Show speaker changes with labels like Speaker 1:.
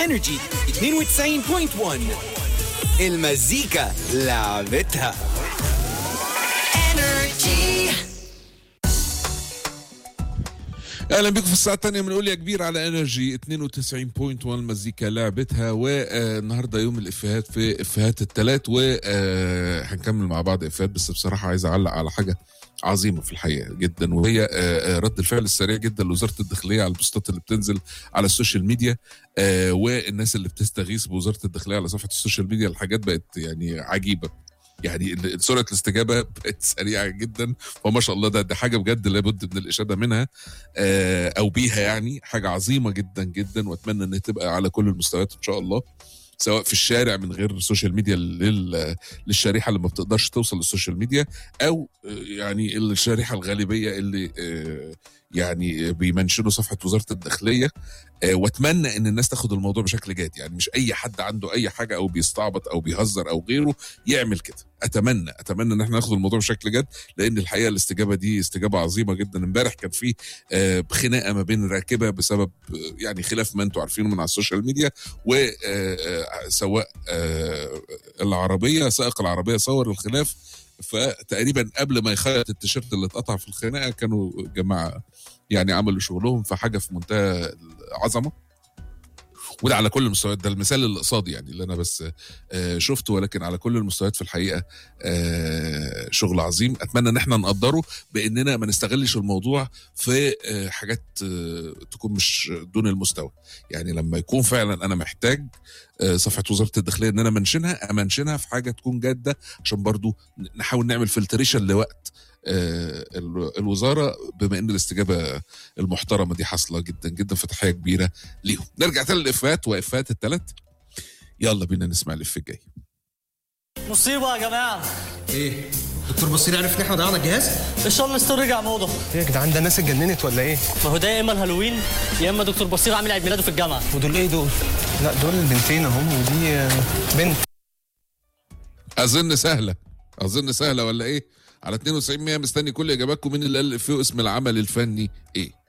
Speaker 1: انرجي 92.1 المزيكا لعبتها
Speaker 2: اهلا بكم في الساعه الثانيه بنقول يا كبير على انرجي 92.1 مزيكا لعبتها والنهارده يوم الافيهات في افيهات الثلاث وهنكمل مع بعض افيهات بس بصراحه عايز اعلق على حاجه عظيمه في الحقيقه جدا وهي آه، آه، رد الفعل السريع جدا لوزاره الداخليه على البوستات اللي بتنزل على السوشيال ميديا آه، والناس اللي بتستغيث بوزاره الداخليه على صفحه السوشيال ميديا الحاجات بقت يعني عجيبه يعني ال- سرعه الاستجابه بقت سريعه جدا وما شاء الله ده ده حاجه بجد لابد من الاشاده منها آه، او بيها يعني حاجه عظيمه جدا جدا واتمنى ان تبقى على كل المستويات ان شاء الله سواء في الشارع من غير سوشيال ميديا لل- للشريحه اللي ما بتقدرش توصل للسوشيال ميديا او آه، يعني الشريحه الغالبيه اللي آه، يعني بيمنشنوا صفحه وزاره الداخليه آه، واتمنى ان الناس تاخد الموضوع بشكل جاد يعني مش اي حد عنده اي حاجه او بيستعبط او بيهزر او غيره يعمل كده اتمنى اتمنى ان احنا ناخد الموضوع بشكل جد لان الحقيقه الاستجابه دي استجابه عظيمه جدا امبارح كان في آه، خناقه ما بين راكبه بسبب آه، يعني خلاف ما انتم عارفينه من على السوشيال ميديا وسواق العربيه سائق العربيه صور الخلاف فتقريبا قبل ما يخيط التيشيرت اللي اتقطع في الخناقه كانوا جماعه يعني عملوا شغلهم فحاجه في منتهى العظمه وده على كل المستويات ده المثال الاقتصادي يعني اللي انا بس آه، شفته ولكن على كل المستويات في الحقيقه آه، شغل عظيم اتمنى ان احنا نقدره باننا ما نستغلش الموضوع في آه، حاجات آه، تكون مش دون المستوى يعني لما يكون فعلا انا محتاج آه، صفحه وزاره الداخليه ان انا منشنها امنشنها في حاجه تكون جاده عشان برضو نحاول نعمل فلتريشن لوقت آه، ال- الوزاره بما ان الاستجابه المحترمه دي حاصله جدا جدا فتحيه كبيره ليهم نرجع تاني للافات وافات الثلاث يلا بينا نسمع الاف الجاي
Speaker 3: مصيبة يا جماعة
Speaker 4: ايه دكتور بصير عرف ان احنا ضيعنا الجهاز
Speaker 3: الشارل ستور رجع موضة
Speaker 4: ايه يا جدعان ده الناس اتجننت ولا ايه
Speaker 3: ما هو ده يا اما الهالوين يا اما دكتور بصير عامل عيد ميلاده في الجامعة
Speaker 4: ودول ايه دول لا دول البنتين اهم ودي آه، بنت
Speaker 2: اظن سهله اظن سهله ولا ايه على 92 100 مستني كل اجاباتكم مين اللي قال الإفيه واسم العمل الفني ايه